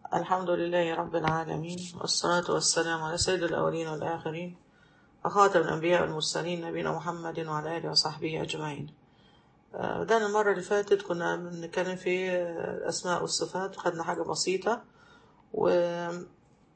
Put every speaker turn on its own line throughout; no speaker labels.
الحمد لله رب العالمين والصلاة والسلام على سيد الأولين والآخرين وخاتم الأنبياء والمرسلين نبينا محمد وعلى آله وصحبه أجمعين آه، بدأنا المرة اللي فاتت كنا بنتكلم في آه، الأسماء والصفات خدنا حاجة بسيطة ووقفنا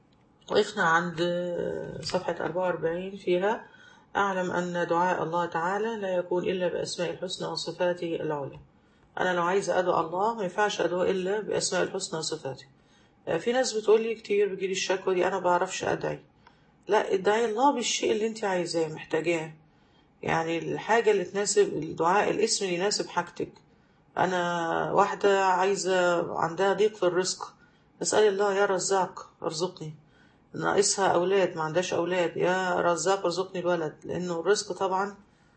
عند آه، صفحة 44 فيها أعلم أن دعاء الله تعالى لا يكون إلا بأسماء الحسنى وصفاته العلى أنا لو عايزة أدعو الله ما ينفعش أدعو إلا بأسماء الحسنى وصفاته آه، في ناس بتقول لي كتير بيجيلي الشكوى دي أنا بعرفش أدعي لا ادعي الله بالشيء اللي انت عايزاه محتاجاه يعني الحاجة اللي تناسب الدعاء الاسم اللي يناسب حاجتك أنا واحدة عايزة عندها ضيق في الرزق اسألي الله يا رزاق ارزقني ناقصها أولاد ما عندهاش أولاد يا رزاق ارزقني بلد لأنه الرزق طبعا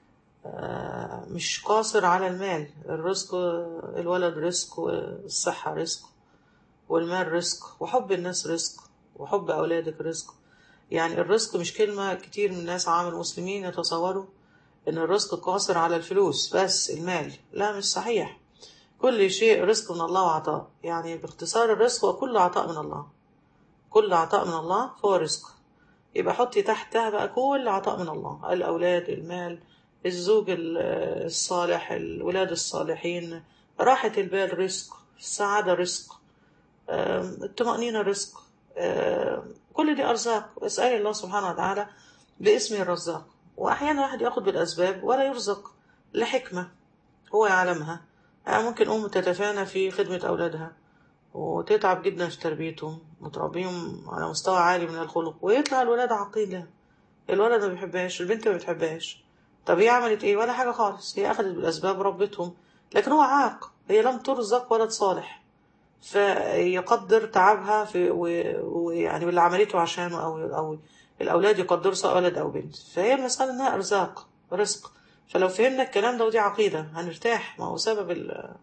آه، مش قاصر على المال الرزق الولد رزق والصحة رزق والمال رزق وحب الناس رزق وحب أولادك رزق يعني الرزق مش كلمة كتير من الناس عام المسلمين يتصوروا إن الرزق قاصر على الفلوس بس المال لا مش صحيح كل شيء رزق من الله وعطاء يعني باختصار الرزق هو كل عطاء من الله كل عطاء من الله فهو رزق يبقى حطي تحتها بقى كل عطاء من الله الأولاد المال الزوج ال- الصالح الولاد الصالحين راحة البال رزق السعادة رزق آم، الطمأنينة رزق آم، كل دي أرزاق اسألي الله سبحانه وتعالى باسمه الرزاق وأحيانا واحد ياخد بالأسباب ولا يرزق لحكمة هو يعلمها يعني ممكن أم تتفانى في خدمة أولادها وتتعب جدا في تربيتهم وتربيهم على مستوى عالي من الخلق ويطلع الولاد عقيلة الولد ما بيحبهاش البنت ما بتحبهاش طب هي عملت ايه ولا حاجة خالص هي أخذت بالأسباب ربتهم لكن هو عاق هي لم ترزق ولد صالح فيقدر تعبها في و- ويعني واللي عملته عشانه أو أو الأولاد يقدروا سواء ولد أو بنت فهي المسألة إنها إرزاق رزق فلو فهمنا الكلام ده ودي عقيدة هنرتاح ما هو سبب ال-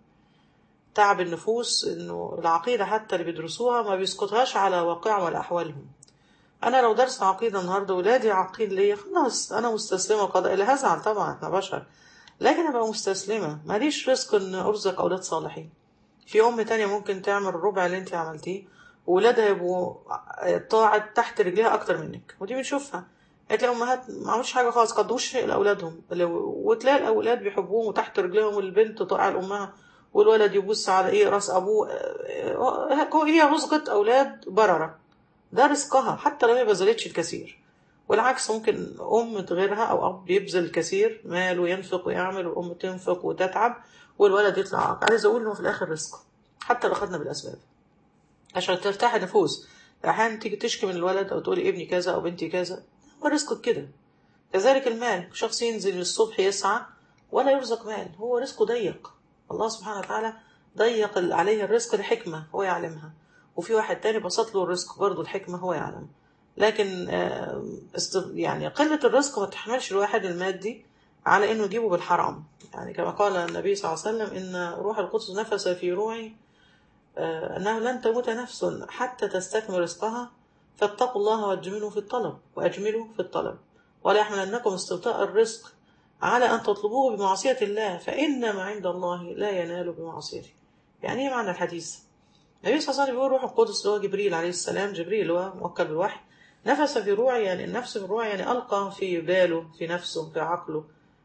تعب النفوس إنه العقيدة حتى اللي بيدرسوها ما بيسقطهاش على واقعهم ولا أحوالهم أنا لو درس عقيدة النهاردة ولادي عقيد ليا خلاص أنا مستسلمة قضاء اللي هزعل طبعا إحنا بشر لكن أبقى مستسلمة ماليش رزق إن أرزق أولاد صالحين في أم تانية ممكن تعمل الربع اللي انت عملتيه وولادها يبقوا طاعت تحت رجليها أكتر منك ودي بنشوفها هتلاقي أمهات ما عملوش حاجة خالص قدوش شيء لأولادهم لو- وتلاقي الأولاد بيحبوهم وتحت رجليهم والبنت طاعة لأمها والولد يبص على إيه راس أبوه آه، هو- هي رزقت أولاد بررة ده رزقها حتى لو هي بذلتش الكثير والعكس ممكن أم غيرها أو أب يبذل الكثير مال وينفق ويعمل والأم تنفق وتتعب والولد يطلع عاق عايز أقول إنه في الآخر رزق حتى لو خدنا بالأسباب عشان ترتاح النفوس أحيانا تيجي تشكي من الولد أو تقولي ابني كذا أو بنتي كذا هو رزقك كده كذلك المال شخص ينزل الصبح يسعى ولا يرزق مال هو رزقه ضيق الله سبحانه وتعالى ضيق ال- عليه الرزق لحكمة هو يعلمها وفي واحد تاني بسط له الرزق برضه الحكمة هو يعلم لكن آه، است- يعني قلة الرزق ما تحملش الواحد المادي على انه يجيبه بالحرام يعني كما قال النبي صلى الله عليه وسلم ان روح القدس نفس في روعي آه، انه لن تموت نفس حتى تستكمل رزقها فاتقوا الله واجملوا في الطلب واجملوا في الطلب ولا يحملنكم استبطاء الرزق على ان تطلبوه بمعصية الله فان ما عند الله لا ينال بمعصيته يعني ايه معنى الحديث النبي صلى الله عليه وسلم بيقول روح القدس اللي هو جبريل عليه السلام جبريل اللي هو موكل بالوحي نفس في روعي يعني النفس في الروع يعني ألقى في باله في نفسه في عقله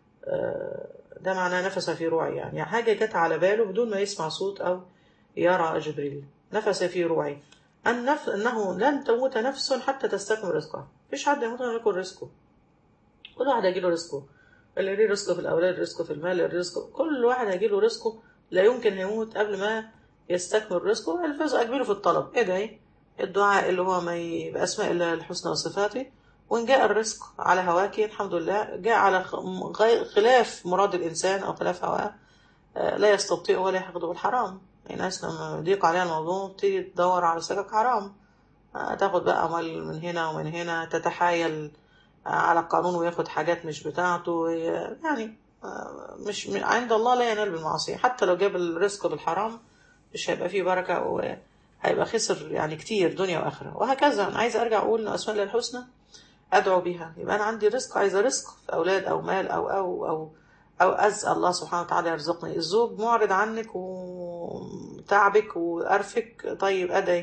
آه، ده معناه نفس في روعي يعني يعني حاجة جت على باله بدون ما يسمع صوت أو يرى جبريل نفس في روعي النف... أنه لن تموت نفس حتى تستكمل رزقها مفيش حد يموت غير ياكل رزقه كل واحد هيجيله رزقه اللي ليه رزقه في الأولاد رزقه في المال رزقه كل واحد هيجيله رزقه لا يمكن هيموت قبل ما يستكمل رزقه الفاظ أجمله في الطلب ادعي الدعاء اللي هو ما ي- بأسماء الله الحسنى وصفاته وإن جاء الرزق على هواك الحمد لله جاء على خ- م- غير- خلاف مراد الإنسان أو خلاف هواه آه، لا يستبطئه ولا يحقده بالحرام الناس لما يضيق عليها الموضوع تبتدي تدور على سكك حرام آه، تاخد بقى أموال من هنا ومن هنا تتحايل آه، على القانون وياخد حاجات مش بتاعته ي- يعني آه، مش م- عند الله لا ينال بالمعصية حتى لو جاب الرزق بالحرام مش هيبقى فيه بركة وهيبقى خسر يعني كتير دنيا وآخرة وهكذا أنا عايزة أرجع أقول إن أسماء الله الحسنى أدعو بها يبقى أنا عندي رزق عايزة رزق في أولاد أو مال أو أو أو أو أسأل الله سبحانه وتعالى يرزقني الزوج معرض عنك وتعبك وقرفك طيب أدعي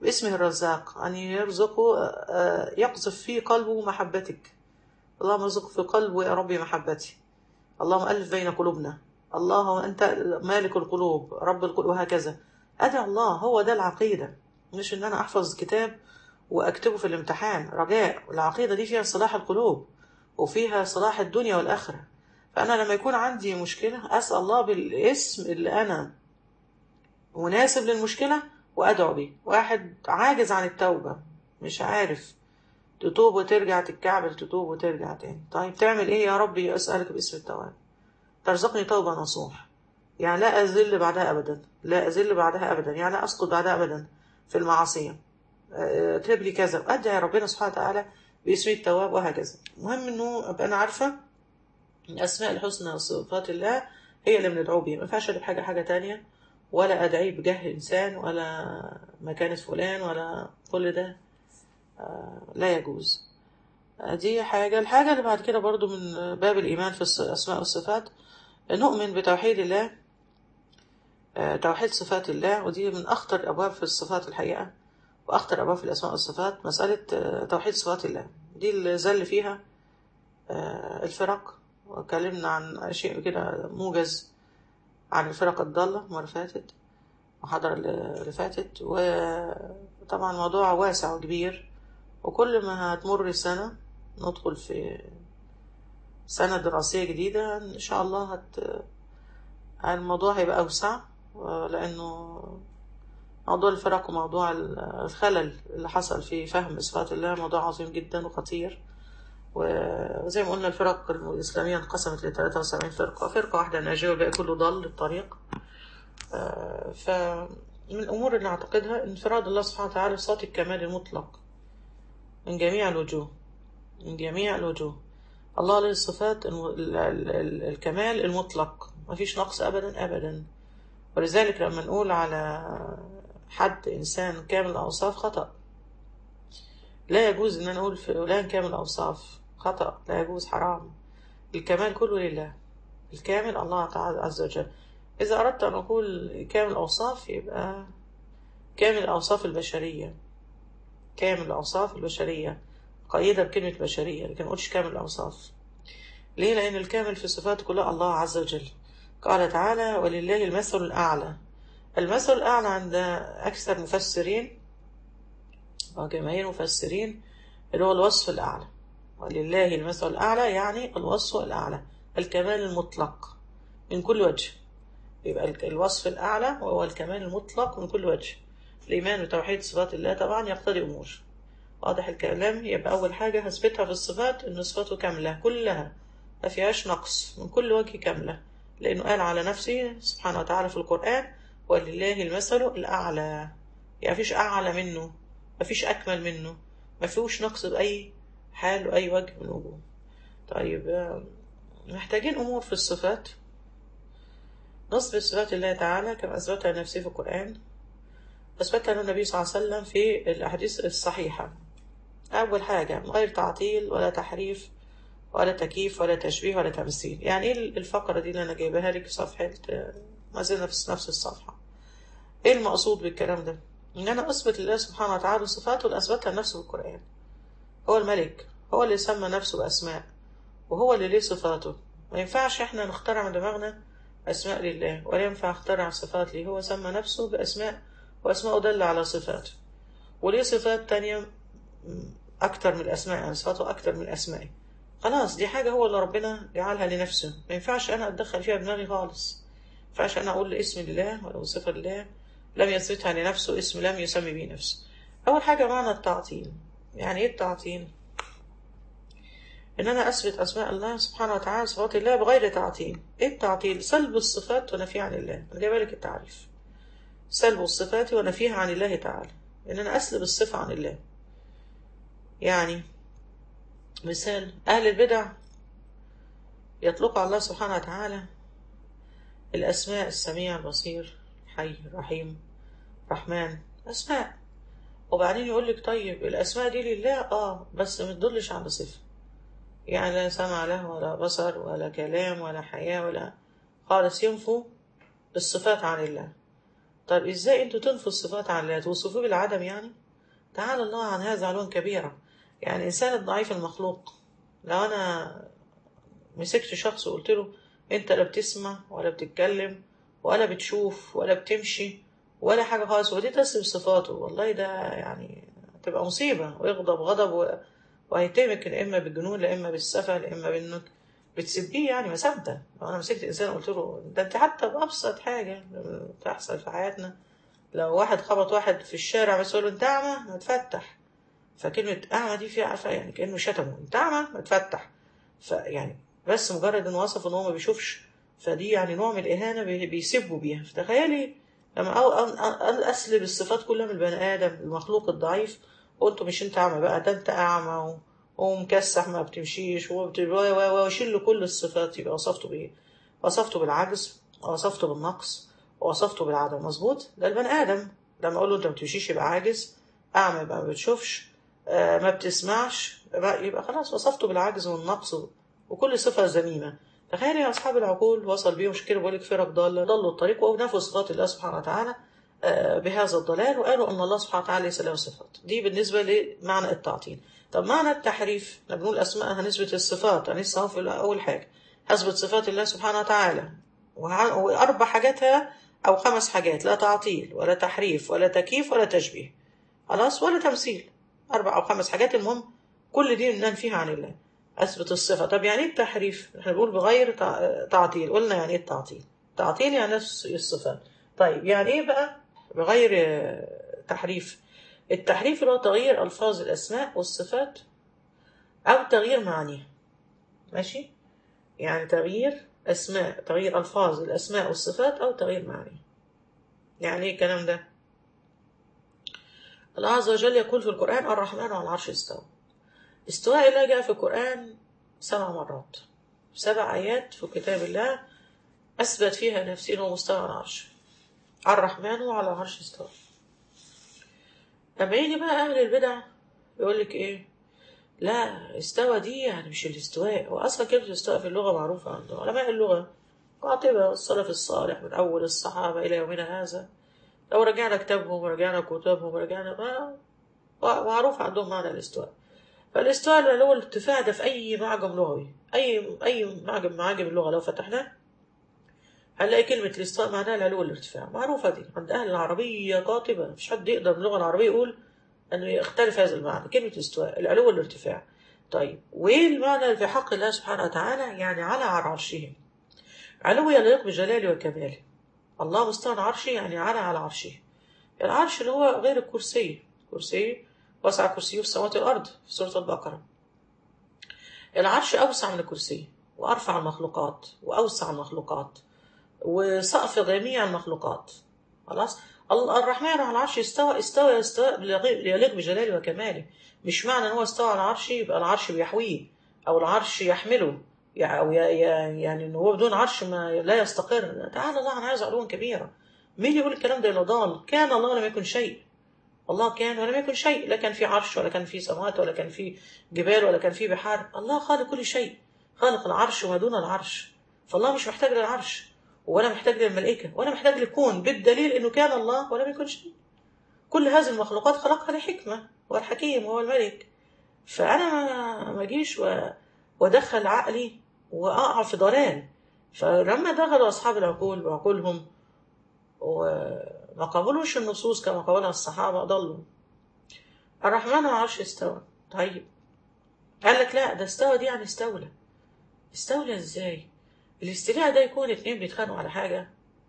باسمه الرزاق أن يرزقه آه، يقذف في قلبه محبتك اللهم ارزق في قلبه يا ربي محبتي اللهم ألف بين قلوبنا اللهم أنت مالك القلوب رب القلوب وهكذا أدعى الله هو ده العقيدة مش إن أنا أحفظ كتاب وأكتبه في الامتحان رجاء العقيدة دي فيها صلاح القلوب وفيها صلاح الدنيا والآخرة فأنا لما يكون عندي مشكلة أسأل الله بالاسم اللي أنا مناسب للمشكلة وأدعو بيه واحد عاجز عن التوبة مش عارف تتوب وترجع تتكعبل تتوب وترجع تاني طيب تعمل ايه يا ربي أسألك باسم التواب ترزقني توبة نصوح يعني لا أزل بعدها أبدا لا أزل بعدها أبدا يعني لا أسقط بعدها أبدا في المعاصي آه، اكتب لي كذا وأدعي ربنا سبحانه وتعالى باسم التواب وهكذا المهم إنه أبقى أنا عارفة الأسماء الحسنى وصفات الله هي اللي بندعو بيها ما ينفعش أجيب حاجة حاجة تانية ولا أدعيه بجاه إنسان ولا مكانة فلان ولا كل ده آه، لا يجوز آه، دي حاجة الحاجة اللي بعد كده برضو من باب الإيمان في الص- الأسماء والصفات نؤمن بتوحيد الله آه، توحيد صفات الله ودي من أخطر الأبواب في الصفات الحقيقة وأخطر أبواب في الأسماء والصفات مسألة آه، توحيد صفات الله دي اللي زل فيها آه، الفرق واتكلمنا عن شيء كده موجز عن الفرق الضالة المرة اللي فاتت المحاضرة اللي فاتت وطبعا الموضوع واسع وكبير وكل ما هتمر السنة ندخل في سنة دراسية جديدة إن شاء الله هت... الموضوع هيبقى أوسع لأنه موضوع الفرق وموضوع الخلل اللي حصل في فهم صفات الله موضوع عظيم جدا وخطير وزي ما قلنا الفرق الإسلامية انقسمت ل 73 فرقة فرقة واحدة ناجية والباقي كله ضل الطريق فمن الأمور اللي نعتقدها انفراد الله سبحانه وتعالى بصفات الكمال المطلق من جميع الوجوه من جميع الوجوه الله له الصفات الم... ال... ال... ال... الكمال المطلق ما فيش نقص أبدا أبدا ولذلك لما نقول على حد إنسان كامل الأوصاف خطأ لا يجوز إن أنا أقول فلان كامل الأوصاف خطأ لا يجوز حرام الكمال كله لله الكامل الله تعالى عز وجل إذا أردت أن أقول كامل الأوصاف يبقى كامل الأوصاف البشرية كامل الأوصاف البشرية قيدة بكلمة بشرية لكن ما أقولش كامل الأوصاف ليه؟ لأن الكامل في صفاته كلها الله عز وجل قال تعالى ولله المثل الأعلى المثل الأعلى عند أكثر مفسرين وجماهير المفسرين اللي هو الوصف الأعلى ولله المثل الأعلى يعني الوصف الأعلى الكمال المطلق من كل وجه يبقى الوصف الأعلى وهو الكمال المطلق من كل وجه الإيمان بتوحيد صفات الله طبعا يقتضي أمور واضح الكلام يبقى أول حاجة هثبتها في الصفات إن صفاته كاملة كلها ما فيهاش نقص من كل وجه كاملة لأنه قال على نفسه سبحانه وتعالى في القرآن ولله المثل الأعلى يعني مفيش أعلى منه مفيش أكمل منه مفيهوش نقص بأي حال وأي وجه من الوجوه طيب محتاجين أمور في الصفات نصب صفات الله تعالى كما أثبتها نفسه في القرآن أثبتها النبي صلى الله عليه وسلم في الأحاديث الصحيحة أول حاجة من غير تعطيل ولا تحريف ولا تكييف ولا تشبيه ولا تمثيل يعني ايه الفقرة دي اللي أنا جايبها لك في صفحة ما زلنا في نفس الصفحة ايه المقصود بالكلام ده ان انا اثبت لله سبحانه وتعالى صفاته اللي اثبتها لنفسه في القرآن هو الملك هو اللي سمى نفسه بأسماء وهو اللي ليه صفاته ما ينفعش احنا نخترع من دماغنا أسماء لله ولا ينفع اخترع صفات ليه هو سمى نفسه بأسماء وأسماءه دل على صفاته وليه صفات تانية أكتر من الأسماء يعني صفاته أكتر من أسمائه خلاص دي حاجة هو اللي ربنا جعلها لنفسه ما ينفعش أنا أتدخل فيها دماغي خالص ما ينفعش أنا أقول اسم لله ولا صفة لله لم يثبتها لنفسه اسم لم يسمي به نفسه أول حاجة معنى التعطيل يعني إيه التعطيل؟ إن أنا أثبت أسماء الله سبحانه وتعالى صفات الله بغير تعطيل إيه التعطيل؟ سلب الصفات ونفيها عن الله أنا جايبه لك التعريف سلب الصفات ونفيها عن الله تعالى إن أنا أسلب الصفة عن الله يعني مثال أهل البدع يطلق على الله سبحانه وتعالى الأسماء السميع البصير حي رحيم رحمن أسماء وبعدين يقول لك طيب الأسماء دي لله آه بس ما تدلش على صفة يعني لا سمع له ولا بصر ولا كلام ولا حياة ولا خالص ينفوا الصفات عن الله طيب ازاي انتوا تنفوا الصفات عن الله توصفوه بالعدم يعني تعالى الله عن هذا علوا كبيرا يعني الانسان الضعيف المخلوق لو انا مسكت شخص وقلت له انت لا بتسمع ولا بتتكلم ولا بتشوف ولا بتمشي ولا حاجه خالص ودي تصف صفاته والله ده يعني تبقى مصيبه ويغضب غضب و... وهيتهمك اما بالجنون لا اما بالسفه لا اما بانك بتسبيه يعني ما صدق لو انا مسكت انسان وقلت له ده انت حتى بابسط حاجه بتحصل في حياتنا لو واحد خبط واحد في الشارع بس يقول له انت اعمى ما تفتح فكلمه اعمى دي فيها عارفه يعني كانه شتمه انت اعمى ما تفتح فيعني بس مجرد ان وصف ان هو ما بيشوفش فدي يعني نوع من الاهانه بي- بيسبوا بيها فتخيلي لما أو أو- أو- اسلب الصفات كلها من البني ادم المخلوق الضعيف قلت مش انت اعمى بقى ده انت اعمى و... ومكسح ما بتمشيش وبت- و- و- واشيل له كل الصفات يبقى وصفته بايه؟ وصفته بالعجز ووصفته بالنقص ووصفته بالعدم مظبوط؟ ده البني ادم لما اقول له انت ما بتمشيش يبقى عاجز اعمى يبقى ما بتشوفش آه، ما بتسمعش يبقى, يبقى خلاص وصفته بالعجز والنقص وكل صفه ذميمه تخيل يا اصحاب العقول وصل بيهم مش كده بقول لك فرق ضاله ضلوا الطريق ونفوا صفات الله سبحانه وتعالى آه، بهذا الضلال وقالوا ان الله سبحانه وتعالى ليس له صفات دي بالنسبه لمعنى التعطيل طب معنى التحريف احنا بنقول اسماء هنثبت الصفات انا لسه اهو في اول حاجه هثبت صفات الله سبحانه وتعالى وه- واربع حاجاتها او خمس حاجات لا تعطيل ولا تحريف ولا تكييف ولا تشبيه خلاص ولا تمثيل اربع او خمس حاجات المهم كل دي ننفيها عن الله اثبت الصفه طب يعني ايه التحريف احنا بنقول بغير تع- تعطيل قلنا يعني ايه التعطيل تعطيل يعني نفس الصفات طيب يعني ايه بقى بغير آه، تحريف التحريف اللي هو تغيير الفاظ الاسماء والصفات او تغيير معانيها ماشي يعني تغيير اسماء تغيير الفاظ الاسماء والصفات او تغيير معانيها يعني ايه الكلام ده الله عز وجل يقول في القرآن الرحمن على العرش استوى استواء الله جاء في القرآن سبع مرات سبع آيات في كتاب الله أثبت فيها نفسه أنه مستوى على العرش الرحمن على العرش استوى لما يجي بقى أهل البدع يقول لك إيه لا استوى دي يعني مش الاستواء هو أصلا كلمة الاستواء في اللغة معروفة عند علماء اللغة قاطبة السلف الصالح من أول الصحابة إلى يومنا هذا لو رجعنا كتابهم ورجعنا كتابهم ورجعنا ما معروف عندهم معنى الاستواء فالاستواء اللي هو الارتفاع ده في أي معجم لغوي أي أي معجم معاجم اللغة لو فتحناه هنلاقي كلمة الاستواء معناها العلو والارتفاع معروفة دي عند أهل العربية قاطبة مفيش حد يقدر باللغة العربية يقول أنه يختلف هذا المعنى كلمة الاستواء العلو والارتفاع طيب وإيه المعنى اللي في حق الله سبحانه وتعالى يعني على عرشه علو يليق بجلاله وكماله الله مستوى عرشه يعني على على عرشه العرش اللي هو غير الكرسي كرسي وسع كرسيه في السماوات والأرض في سورة البقرة العرش أوسع من الكرسي وأرفع المخلوقات وأوسع المخلوقات وسقف جميع المخلوقات خلاص الله الرحمن على العرش استوى استوى استوى ليليق بجلاله وكماله مش معنى ان هو استوى على العرش يبقى العرش بيحويه او العرش يحمله يعني او يعني ان هو بدون عرش ما لا يستقر تعالى الله عن هذا علوا كبيرا مين اللي يقول الكلام ده الا ضال كان الله ولم يكن شيء الله كان ولم يكن شيء لا كان في عرش ولا كان في سماوات ولا كان في جبال ولا كان في بحار الله خالق كل شيء خالق العرش وما دون العرش فالله مش محتاج للعرش ولا محتاج للملائكة ولا محتاج للكون بالدليل انه كان الله ولم يكن شيء كل هذه المخلوقات خلقها لحكمة هو الحكيم هو الملك فأنا ما أجيش وأدخل عقلي وأقع في ضلال فلما دخلوا أصحاب العقول بعقولهم وما قبلوش النصوص كما قبلها الصحابة ضلوا الرحمن على العرش استوى طيب قال لك لا ده استوى دي يعني استولى استولى ازاي الاستيلاء ده يكون اتنين بيتخانقوا على حاجة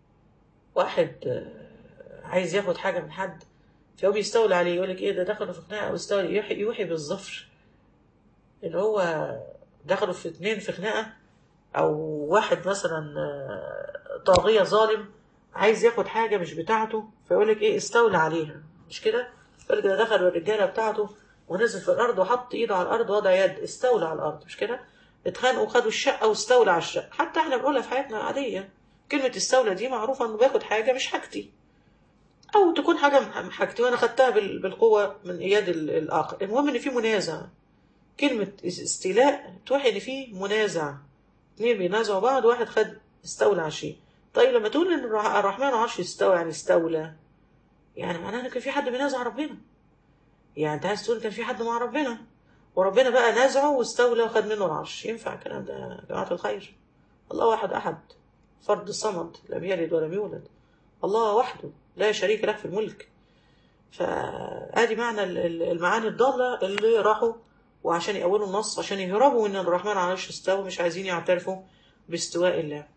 واحد عايز ياخد حاجة من حد فهو بيستولى عليه يقول لك ايه ده دخلوا في خناقة واستولى يوحي, يوحي بالظفر اللي هو دخلوا في اتنين في خناقة او واحد مثلا طاغية ظالم عايز ياخد حاجة مش بتاعته فيقول لك ايه استولى عليها مش كده يقول لك ده دخل الرجالة بتاعته ونزل في الارض وحط ايده على الارض وضع يد استولى على الارض مش كده اتخانقوا وخدوا الشقة واستولى على الشقة حتى احنا بنقولها في حياتنا العادية كلمة استولى دي معروفة انه بياخد حاجة مش حاجتي او تكون حاجة حاجتي وانا خدتها بالقوة من اياد الاخر المهم ان في منازع كلمة استيلاء توحي ان في منازع اثنين بينازعوا بعض واحد خد استولى على شيء طيب لما تقول ان الرح- الرحمن عرش استوى يعني استولى يعني معناها ان كان في حد بينازع ربنا يعني انت عايز تقول كان في حد مع ربنا وربنا بقى نازعه واستولى وخد منه العرش ينفع الكلام ده يا جماعه الخير الله واحد احد فرد صمد لم يلد ولم يولد الله وحده لا شريك له في الملك فادي معنى ال- ال- المعاني الضاله اللي راحوا وعشان يقولوا النص عشان يهربوا من الرحمن على العرش استوى مش عايزين يعترفوا باستواء الله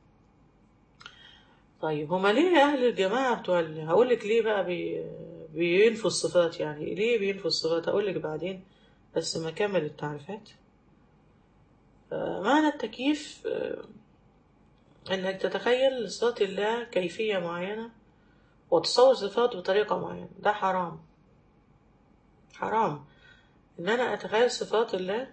طيب هما ليه اهل الجماعه بتوع ال- هقول لك ليه بقى بي... بينفوا الصفات يعني ليه بينفوا الصفات هقول لك بعدين بس ما كمل التعريفات آه، معنى التكييف آه، انك تتخيل صفات الله كيفيه معينه وتصور صفات بطريقه معينه ده حرام حرام ان انا اتخيل صفات الله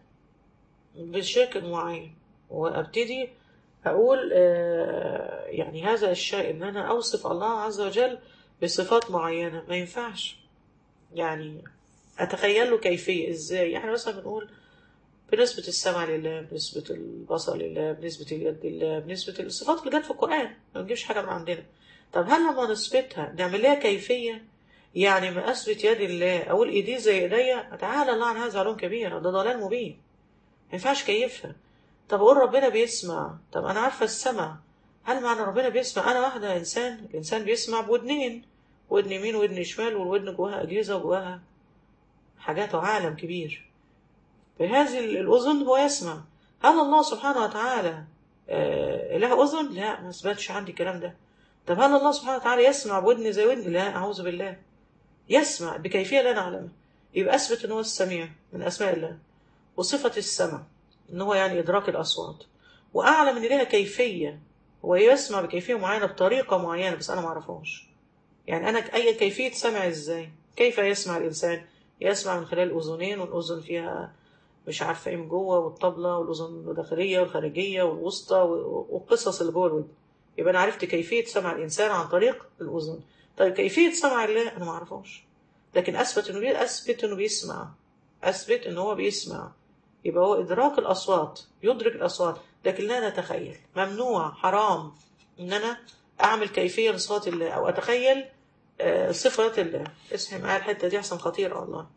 بشكل معين وابتدي اقول آه، يعني هذا الشيء ان انا اوصف الله عز وجل بصفات معينه ما ينفعش يعني اتخيل له كيفيه ازاي يعني مثلا بنقول بنسبة السمع لله بنسبة البصر لله بنسبة اليد لله بنسبة الصفات اللي جت في القرآن ما نجيبش حاجة من عندنا طب هل لما نثبتها نعمل لها كيفية يعني ما أثبت يد الله أقول إيديه زي إيديا تعالى الله عن هذا علوم كبيرة ده ضلال مبين ما ينفعش كيفها طب أقول ربنا بيسمع طب أنا عارفة السمع هل معنى ربنا بيسمع أنا واحدة إنسان الإنسان بيسمع بودنين ودن يمين ودن شمال والودن جواها أجهزة وجواها حاجات وعالم كبير بهذه الأذن هو يسمع هل الله سبحانه وتعالى آه، له أذن؟ لا ما أثبتش عندي الكلام ده طب هل الله سبحانه وتعالى يسمع بودن زي ودن؟ لا أعوذ بالله يسمع بكيفية لا نعلمها يبقى أثبت إن هو السميع من أسماء الله وصفة السمع إن هو يعني إدراك الأصوات وأعلم إن لها كيفية هو يسمع بكيفية معينة بطريقة معينة بس أنا ما أعرفهاش يعني أنا أي كيفية سمع إزاي؟ كيف يسمع الإنسان؟ يسمع من خلال الأذنين والأذن فيها مش عارفة إيه من جوه والطبلة والأذن الداخلية والخارجية والوسطى والقصص اللي جوه الودن يبقى أنا عرفت كيفية سمع الإنسان عن طريق الأذن طيب كيفية سمع الله أنا ما أعرفهاش لكن أثبت إنه بي... أثبت إنه بيسمع أثبت إن هو بيسمع يبقى هو إدراك الأصوات يدرك الأصوات لكن لا نتخيل ممنوع حرام إن أنا أعمل كيفية لصفات الله أو أتخيل آه، صفات الله اسمعي معايا الحتة دي أحسن خطيرة والله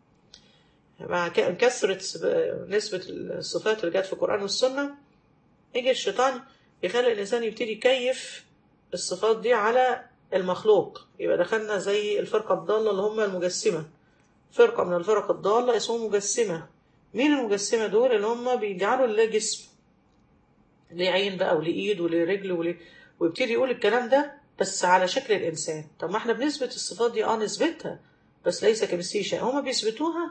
مع ك- كثرة سب- نسبة الصفات اللي جت في القرآن والسنة يجي الشيطان يخلي الإنسان يبتدي يكيف الصفات دي على المخلوق يبقى دخلنا زي الفرقة الضالة اللي هم المجسمة فرقة من الفرق الضالة اسمهم مجسمة مين المجسمة دول اللي هم بيجعلوا لله جسم ليه عين بقى وليه ايد وليه رجل وليه ويبتدي يقول الكلام ده بس على شكل الإنسان طب ما احنا بنثبت الصفات دي اه نثبتها بس ليس كمثله شيء هما بيثبتوها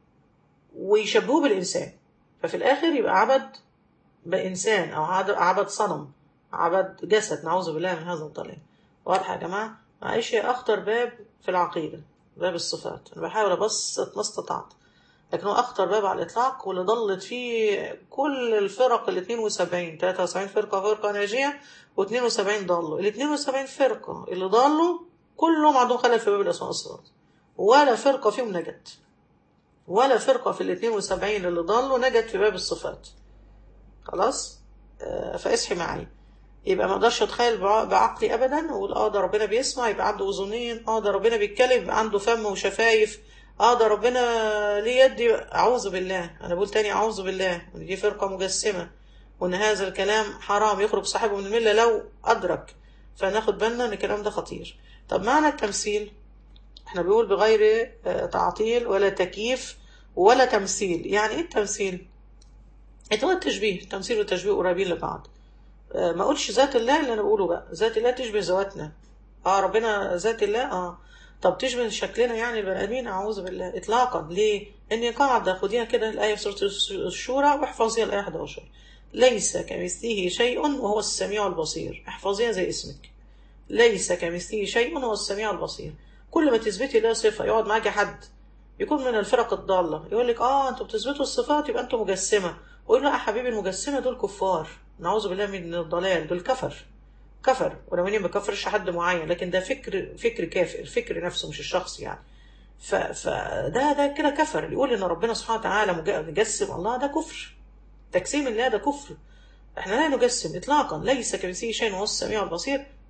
ويشبهوه بالإنسان ففي الآخر يبقى عبد بإنسان أو عد- عبد صنم عبد جسد نعوذ بالله من هذا الضلال واضح يا جماعة معلش هي أخطر باب في العقيدة باب الصفات أنا بحاول أبسط ما استطعت لكن هو أخطر باب على الإطلاق واللي ضلت فيه كل الفرق ال 72 73 فرقة فرقة ناجية و72 ضلوا ال 72 فرقة اللي ضلوا كلهم عندهم خلل في باب الأسماء والصفات ولا فرقة فيهم نجت ولا فرقة في ال 72 اللي ضلوا نجت في باب الصفات خلاص آه، فاصحي معايا يبقى ما اقدرش اتخيل بع- بعقلي ابدا واقول اه ده ربنا بيسمع يبقى عنده اذنين اه ده ربنا بيتكلم يبقى عنده فم وشفايف اه ده ربنا ليه يد يبقى- اعوذ بالله انا بقول تاني اعوذ بالله ان دي فرقه مجسمه وان هذا الكلام حرام يخرج صاحبه من المله لو ادرك فناخد بالنا ان الكلام ده خطير طب معنى التمثيل احنا بيقول بغير آه، تعطيل ولا تكييف ولا تمثيل يعني ايه التمثيل انت هو التشبيه التمثيل والتشبيه قريبين لبعض آه، ما اقولش ذات الله اللي انا بقوله بقى ذات الله تشبه ذواتنا اه ربنا ذات الله اه طب تشبه شكلنا يعني البني ادمين اعوذ بالله اطلاقا ليه ان قاعده خديها كده الايه في سوره الشورى واحفظيها الايه 11 ليس كمثله شيء وهو السميع البصير احفظيها زي اسمك ليس كمثله شيء وهو السميع البصير كل ما تثبتي ده صفه يقعد معاكي حد يكون من الفرق الضاله يقول لك اه انتوا بتثبتوا الصفات يبقى انتوا مجسمه ويقول له يا حبيبي المجسمه دول كفار نعوذ بالله من الضلال دول كفر كفر ولو اني ما كفرش حد معين لكن ده فكر فكر كافر فكر نفسه مش الشخص يعني ف فده ده كده كفر اللي يقول ان ربنا سبحانه وتعالى مج- مجسم الله ده كفر تجسيم الله ده كفر احنا لا نجسم اطلاقا ليس كمثله شيء وهو السميع البصير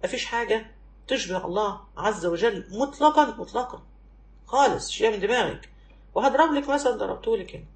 مفيش حاجة تشبه الله عز وجل مطلقا مطلقا خالص شيء من دماغك وهضرب لك مثلا ضربته لك هنا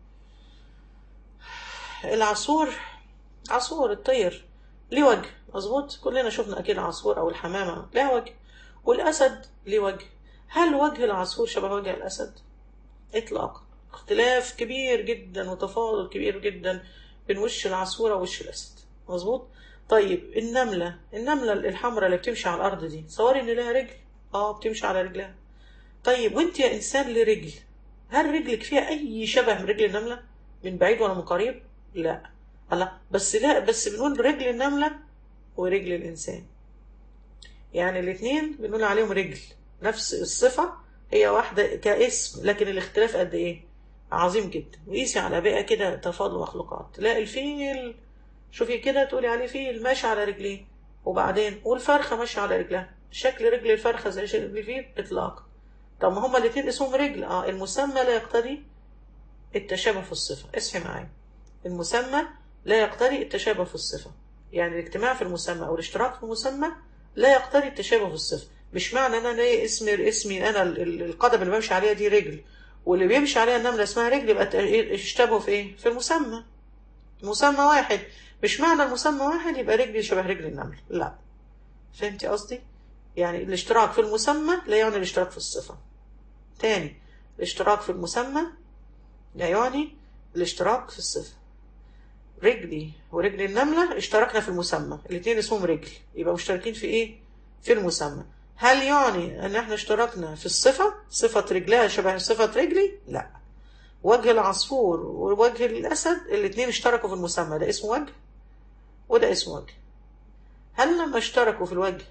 العصفور عصفور الطير ليه وجه مظبوط كلنا شفنا اكيد العصفور او الحمامه لها وجه والاسد ليه وجه هل وجه العصفور شبه وجه الاسد اطلاقا اختلاف كبير جدا وتفاضل كبير جدا بين وش العصفوره ووش الاسد مظبوط طيب النمله النمله الحمراء اللي بتمشي على الارض دي تصوري ان لها رجل اه بتمشي على رجلها طيب وانت يا انسان ليه رجل هل رجلك فيها اي شبه من رجل النمله من بعيد ولا من قريب لا الله بس لا بس بنقول رجل النمله ورجل الانسان يعني الاثنين بنقول عليهم رجل نفس الصفه هي واحده كاسم لكن الاختلاف قد ايه عظيم جدا وقيسي على بيئه كده تفاضل مخلوقات تلاقي الفيل شوفي كده تقولي عليه فيل ماشي على رجليه وبعدين والفرخه ماشيه على رجلها شكل رجل الفرخه زي شكل رجل الفيل اطلاقا طب ما هما الاثنين اسمهم رجل اه المسمى لا يقتضي التشابه في الصفه اصحي معايا المسمى لا يقتضي التشابه في الصفه يعني الاجتماع في المسمى او الاشتراك في المسمى لا يقتضي التشابه في الصفه مش معنى ان انا ليه اسمي اسمي انا القدم اللي بمشي عليها دي رجل واللي بيمشي عليها النمله اسمها رجل يبقى يشتبهوا في ايه في المسمى مسمى واحد مش معنى المسمى واحد يبقى رجلي شبه رجل النمل لا فهمتي قصدي يعني الاشتراك في المسمى لا يعني الاشتراك في الصفة تاني الاشتراك في المسمى لا يعني الاشتراك في الصفة رجلي ورجل النملة اشتركنا في المسمى الاثنين اسمهم رجل يبقى مشتركين في ايه في المسمى هل يعني ان احنا اشتركنا في الصفة صفة رجلها شبه صفة رجلي لا وجه العصفور ووجه الاسد الاثنين اشتركوا في المسمى ده اسمه وجه وده اسمه وجه هل لما اشتركوا في الوجه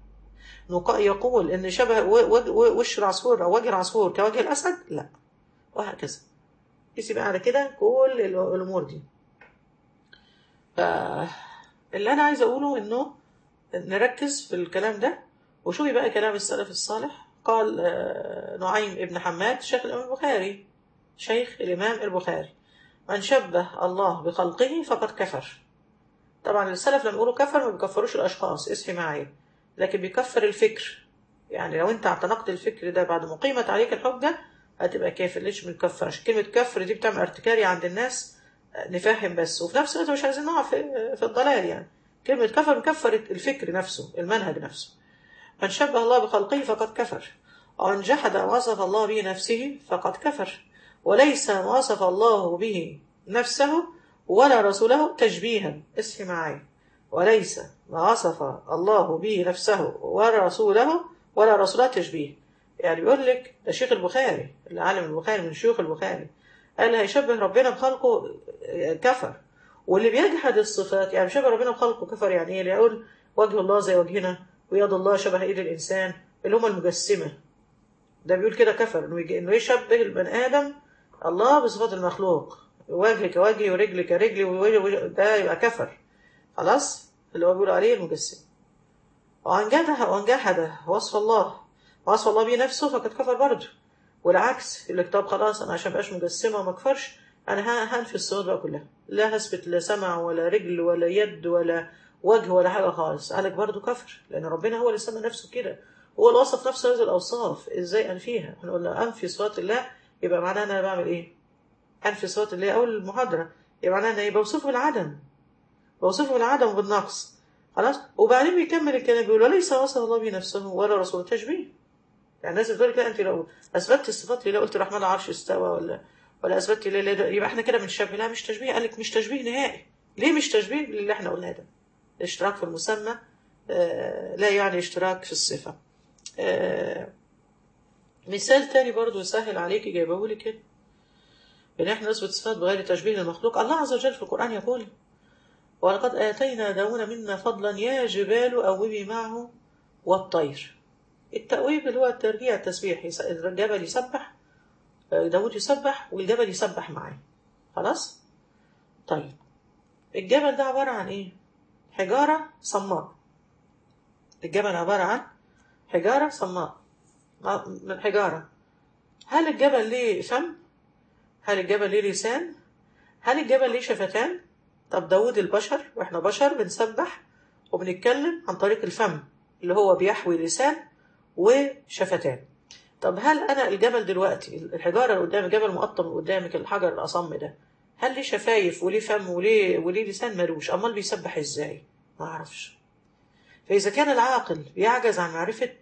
يقول ان شبه وش العصفور او وجه العصفور كوجه الاسد لا وهكذا قيسي بقى على كده كل الامور دي اللي انا عايزه اقوله انه نركز في الكلام ده وشوفي بقى كلام السلف الصالح قال نعيم ابن حماد شيخ الامام البخاري شيخ الامام البخاري من شبه الله بخلقه فقد كفر طبعا السلف لما يقولوا كفر ما بيكفروش الاشخاص اصحي معايا لكن بيكفر الفكر يعني لو انت اعتنقت الفكر ده بعد ما قيمت عليك الحجه هتبقى كافر ليش بنكفر عشان كلمه كفر دي بتعمل ارتكاري عند الناس نفهم بس وفي نفس الوقت مش عايزين نقع في, في الضلال يعني كلمه كفر بكفر الفكر نفسه المنهج نفسه من شبه الله بخلقه فقد كفر ومن جحد ما وصف الله به نفسه فقد كفر وليس ما وصف الله به نفسه ولا رسوله تشبيها اصحي معايا وليس ما وصف الله به نفسه ولا رسوله ولا رسوله تشبيه يعني بيقول لك ده شيخ البخاري العالم البخاري من شيوخ البخاري قال هيشبه ربنا بخلقه كفر واللي بيجحد الصفات يعني شبه ربنا بخلقه كفر يعني ايه اللي يقول وجه الله زي وجهنا ويد الله شبه ايد الانسان اللي هم المجسمه ده بيقول كده كفر انه يشبه البني ادم الله بصفات المخلوق وجه كوجهي ورجل كرجلي ووجه ده يبقى كفر خلاص اللي هو بيقول عليه المجسم وأن جحد وأن جحد وصف الله وصف الله به نفسه فقد كفر برضه والعكس اللي طب خلاص أنا عشان مبقاش مجسمة وما اكفرش أنا هنفي الصفات بقى كلها لا هثبت لا سمع ولا رجل ولا يد ولا وجه ولا حاجة خالص قالك برضه كفر لأن ربنا هو اللي سمى نفسه كده هو اللي وصف نفسه هذه الأوصاف إزاي أنفيها احنا قلنا أنفي صفات الله يبقى معناها أنا بعمل إيه أنفي صفات الله أول المحاضرة يبقى معناها أنا إيه بوصفه بالعدم بوصفه بالعدم وبالنقص خلاص وبعدين بيكمل الكلام بيقول وليس وصف الله بنفسه ولا رسوله تشبيه يعني الناس بتقول كده انت لو اثبتت الصفات لله قلت الرحمن العرش استوى ولا ولا اثبتت لله يبقى احنا كده بنشبه لا مش تشبيه قال لك مش تشبيه نهائي ليه مش تشبيه اللي احنا قلناه ده الاشتراك في المسمى آه لا يعني اشتراك في الصفه آه مثال تاني برضو يسهل عليكي جايبه لك كده ان احنا نثبت صفات بغير تشبيه للمخلوق الله عز وجل في القران يقول ولقد آتينا داود منا فضلا يا جبال أوبي معه والطير التأويب اللي هو الترجيع التسبيح الجبل يسبح داود يسبح والجبل يسبح معاه خلاص طيب الجبل ده عبارة عن ايه حجارة صماء الجبل عبارة عن حجارة صماء من حجارة هل الجبل ليه فم هل الجبل ليه لسان هل الجبل ليه شفتان طب داود البشر واحنا بشر بنسبح وبنتكلم عن طريق الفم اللي هو بيحوي لسان وشفتان طب هل انا الجبل دلوقتي الحجاره اللي قدامي جبل مقطم اللي قدامك الحجر الاصم ده هل ليه شفايف وليه فم وليه وليه لسان ملوش امال بيسبح ازاي ما اعرفش فاذا كان العاقل بيعجز عن معرفه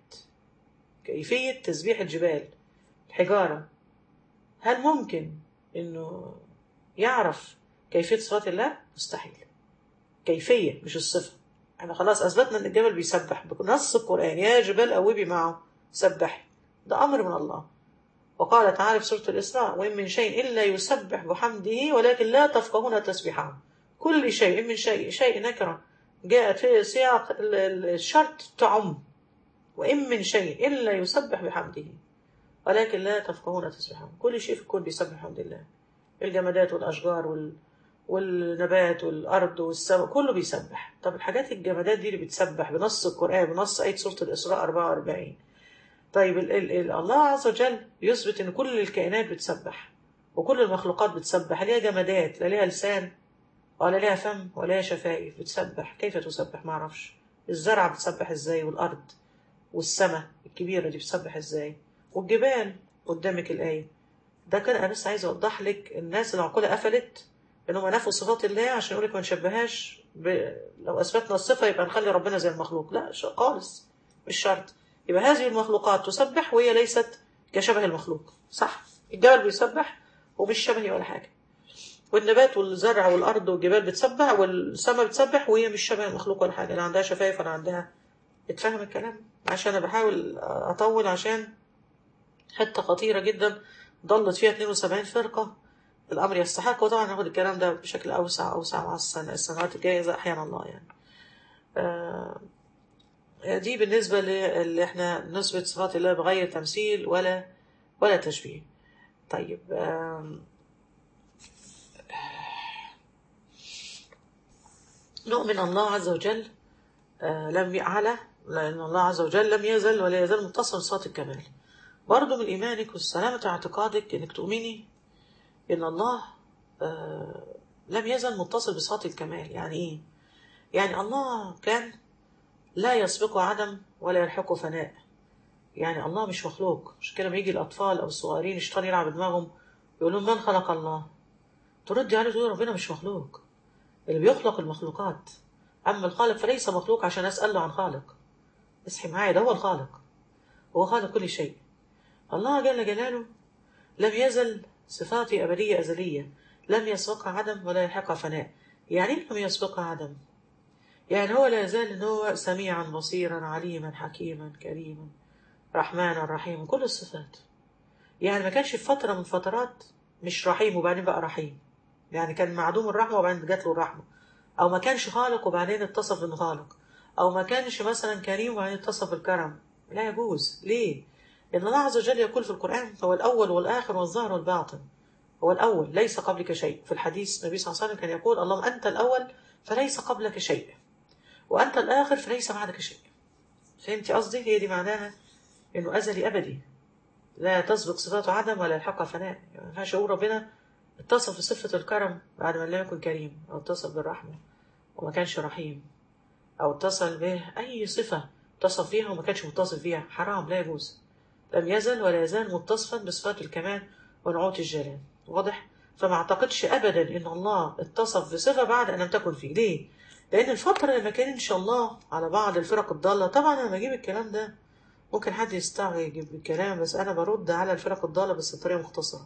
كيفيه تسبيح الجبال الحجاره هل ممكن انه يعرف كيفيه صفات الله مستحيل كيفيه مش الصفه احنا خلاص اثبتنا ان الجبل بيسبح بنص القران يا جبال اوبي معه سبحي ده امر من الله وقال تعالى في سورة الإسراء وإن من شيء إلا يسبح بحمده ولكن لا تفقهون تسبيحهم كل شيء من شيء شيء نكرة جاءت في سياق الشرط تعم وإن من شيء إلا يسبح بحمده ولكن لا تفقهون تسبيحهم كل شيء في الكون بيسبح بحمد الله الجمادات والأشجار وال... والنبات والأرض والسماء كله بيسبح طب الحاجات الجمادات دي اللي بتسبح بنص القرآن بنص آية سورة الإسراء 44 طيب ال ال ال الله عز وجل يثبت ان كل الكائنات بتسبح وكل المخلوقات بتسبح ليها جمادات لا ليها لسان ولا ليها فم ولا ليها شفايف بتسبح كيف تسبح ما اعرفش الزرعه بتسبح ازاي والارض والسماء الكبيره دي بتسبح ازاي والجبال قدامك الايه ده كان انا بس عايز اوضح لك الناس اللي عقولها قفلت ان هم نفوا صفات الله عشان يقول لك ما نشبههاش ب... لو اثبتنا الصفه يبقى نخلي ربنا زي المخلوق لا خالص مش شرط يبقى هذه المخلوقات تسبح وهي ليست كشبه المخلوق صح الجبل بيسبح ومش شبهي ولا حاجة والنبات والزرع والأرض والجبال بتسبح والسماء بتسبح وهي مش شبه المخلوق ولا حاجة لا عندها شفايف ولا عندها اتفهم الكلام عشان أنا بحاول أطول عشان حتة خطيرة جدا ضلت فيها 72 فرقة الأمر يستحق وطبعا ناخد الكلام ده بشكل أوسع أوسع مع السنة السنوات الجاية إذا أحيانا الله يعني آه دي بالنسبة اللي احنا نثبت صفات الله بغير تمثيل ولا ولا تشبيه طيب نؤمن الله عز وجل لم يعلى لأن الله عز وجل لم يزل ولا يزال متصل بصفات الكمال برضه من إيمانك والسلامة اعتقادك إنك تؤمني إن الله لم يزل متصل بصفات الكمال يعني إيه؟ يعني الله كان لا يسبقه عدم ولا يلحقه فناء يعني الله مش مخلوق مش كده لما يجي الأطفال أو الصغيرين الشيطان يلعب دماغهم يقول لهم من خلق الله ترد عليه تقول ربنا مش مخلوق اللي بيخلق المخلوقات أما الخالق فليس مخلوق عشان أسأله عن خالق اصحي معايا ده هو الخالق هو خالق كل شيء الله جل جلاله لم يزل صفاته أبدية أزلية لم يسبقها عدم ولا يلحقها فناء يعني لم يسبقها عدم يعني هو لا يزال ان هو سميعا بصيرا عليما حكيما كريما رحمانا رحيما كل الصفات يعني ما كانش في فتره من فترات مش رحيم وبعدين بقى رحيم يعني كان معدوم الرحمه وبعدين جات له الرحمه او ما كانش خالق وبعدين اتصف انه خالق او ما كانش مثلا كريم وبعدين اتصف بالكرم لا يجوز ليه لان الله عز وجل يقول في القران هو الاول والاخر والظاهر والباطن هو الاول ليس قبلك شيء في الحديث النبي صلى الله عليه وسلم كان يقول اللهم انت الاول فليس قبلك شيء وأنت الآخر فليس بعدك شيء فهمتي قصدي هي دي معناها إنه أزلي أبدي لا تسبق صفاته عدم ولا يلحقها فناء ما ينفعش أقول ربنا اتصف بصفة الكرم بعد ما لم يكن كريم أو اتصف بالرحمة وما كانش رحيم أو اتصل به أي صفة اتصف فيها وما كانش متصف فيها حرام لا يجوز لم يزل ولا يزال متصفا بصفات الكمال ونعوت الجلال واضح فما اعتقدش ابدا ان الله اتصف بصفه بعد ان لم تكن فيه ليه لان الفتره اللي ما كان ان شاء الله على بعض الفرق الضاله طبعا انا بجيب الكلام ده ممكن حد يستعجب بالكلام بس انا برد على الفرق الضاله بس بطريقه مختصره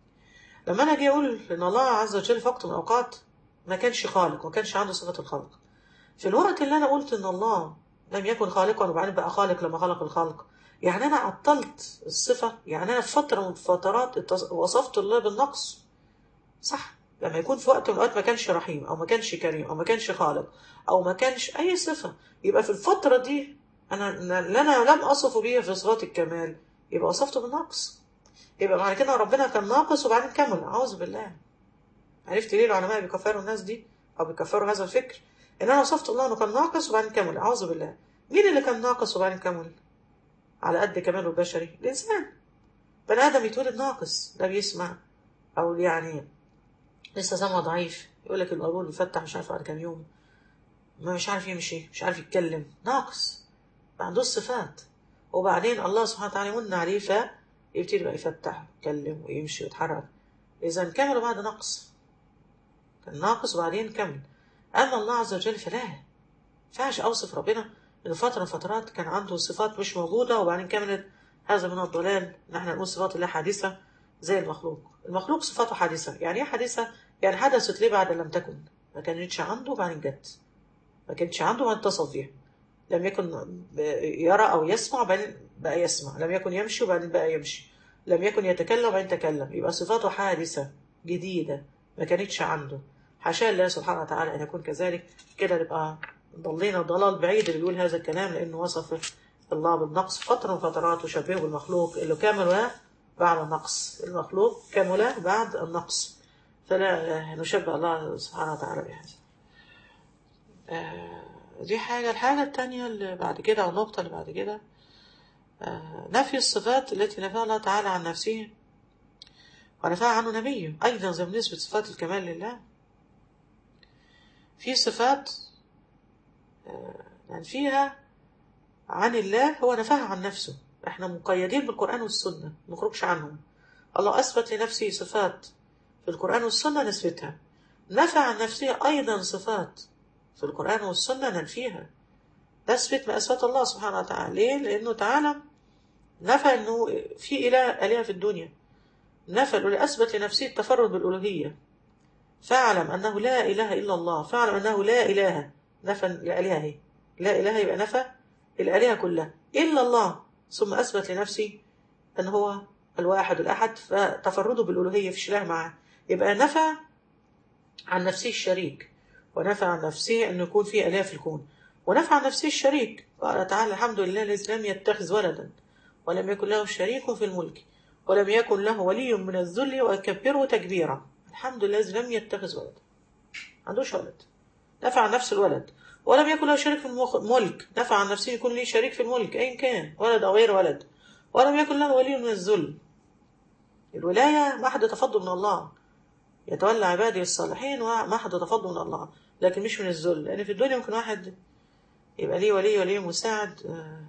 لما انا اجي اقول ان الله عز وجل في وقت من الاوقات ما كانش خالق وما كانش عنده صفه الخلق في الوقت اللي انا قلت ان الله لم يكن خالقا وبعدين بقى خالق لما خلق الخلق يعني انا عطلت الصفه يعني انا في فتره من الفترات وصفت الله بالنقص صح لما يكون في وقت من الأوقات ما كانش رحيم أو ما كانش كريم أو ما كانش خالق أو ما كانش أي صفة يبقى في الفترة دي أنا اللي أنا لم أصف بيها في صفات الكمال يبقى وصفته بالنقص يبقى معنى كده ربنا كان ناقص وبعدين كمل أعوذ بالله عرفت ليه العلماء بيكفروا الناس دي أو بيكفروا هذا الفكر إن أنا وصفت الله إنه كان ناقص وبعدين كمل أعوذ بالله مين اللي كان ناقص وبعدين كمل على قد كماله البشري الإنسان بني آدم يتولد ناقص لا بيسمع أو يعني لسه سمعه ضعيف يقول لك القبول بيفتح مش عارف بعد كام يوم ما مش عارف يمشي مش عارف يتكلم ناقص ما عندوش صفات وبعدين الله سبحانه وتعالى يمن عليه فيبتدي بقى يفتح ويتكلم ويمشي ويتحرك إذا كمل بعد نقص كان ناقص وبعدين كمل أما الله عز وجل فلا فاش أوصف ربنا إن فترة من فترات كان عنده صفات مش موجودة وبعدين كملت هذا من الضلال إن احنا نقول صفات الله حادثة زي المخلوق المخلوق صفاته حادثة يعني ايه حادثة؟ يعني حدثت ليه بعد لم تكن ما كانتش عنده وبعدين جت ما كانتش عنده وبعدين اتصف بيها لم يكن يرى أو يسمع وبعدين بقى يسمع لم يكن يمشي وبعدين بقى يمشي لم يكن يتكلم وبعدين تكلم يبقى صفاته حادثة جديدة ما كانتش عنده حاشا الله سبحانه وتعالى أن يكون كذلك كده نبقى ضلينا ضلال بعيد اللي بيقول هذا الكلام لأنه وصف الله بالنقص فترة من فترات وشبهه بالمخلوق اللي كمل بعد النقص المخلوق كمل بعد النقص فلا نشبه الله سبحانه وتعالى بهذا آه دي حاجة الحاجة التانية اللي بعد كده أو النقطة اللي بعد كده آه نفي الصفات التي نفاها الله تعالى عن نفسه ونفاها عنه نبيه أيضا زي بالنسبة صفات الكمال لله في صفات آه يعني فيها عن الله هو نفاها عن نفسه احنا مقيدين بالقرآن والسنة ما نخرجش عنهم الله أثبت لنفسه صفات في القرآن والسنة نثبتها نفى عن نفسه أيضا صفات في القرآن والسنة ننفيها نثبت ما أثبت الله سبحانه وتعالى ليه؟ لأنه تعالى نفى أنه في إله آلهة في الدنيا نفى أثبت لنفسه التفرد بالألوهية فاعلم أنه لا إله إلا الله فاعلم أنه لا إله نفى الآلهة لا إله يبقى نفى الآلهة كلها إلا الله ثم أثبت لنفسه أن هو الواحد الأحد فتفرده بالألوهية في إله معه يبقى نفى عن نفسه الشريك ونفى عن نفسه أن يكون في آلهة في الكون ونفى عن نفسه الشريك قال تعالى الحمد لله الذي لم يتخذ ولدا ولم يكن له شريك في الملك ولم يكن له ولي من الذل وكبره تكبيرا الحمد لله الذي لم يتخذ ولدا عندوش ولد نفى عن نفسه الولد ولم يكن له شريك في الملك نفى عن نفسه يكون ليه شريك في الملك أين كان ولد أو غير ولد ولم يكن له ولي من الذل الولاية محض تفضل من الله يتولى عباده الصالحين ومحض تفضل من الله لكن مش من الذل لأن في الدنيا ممكن واحد يبقى ليه ولي وليه مساعد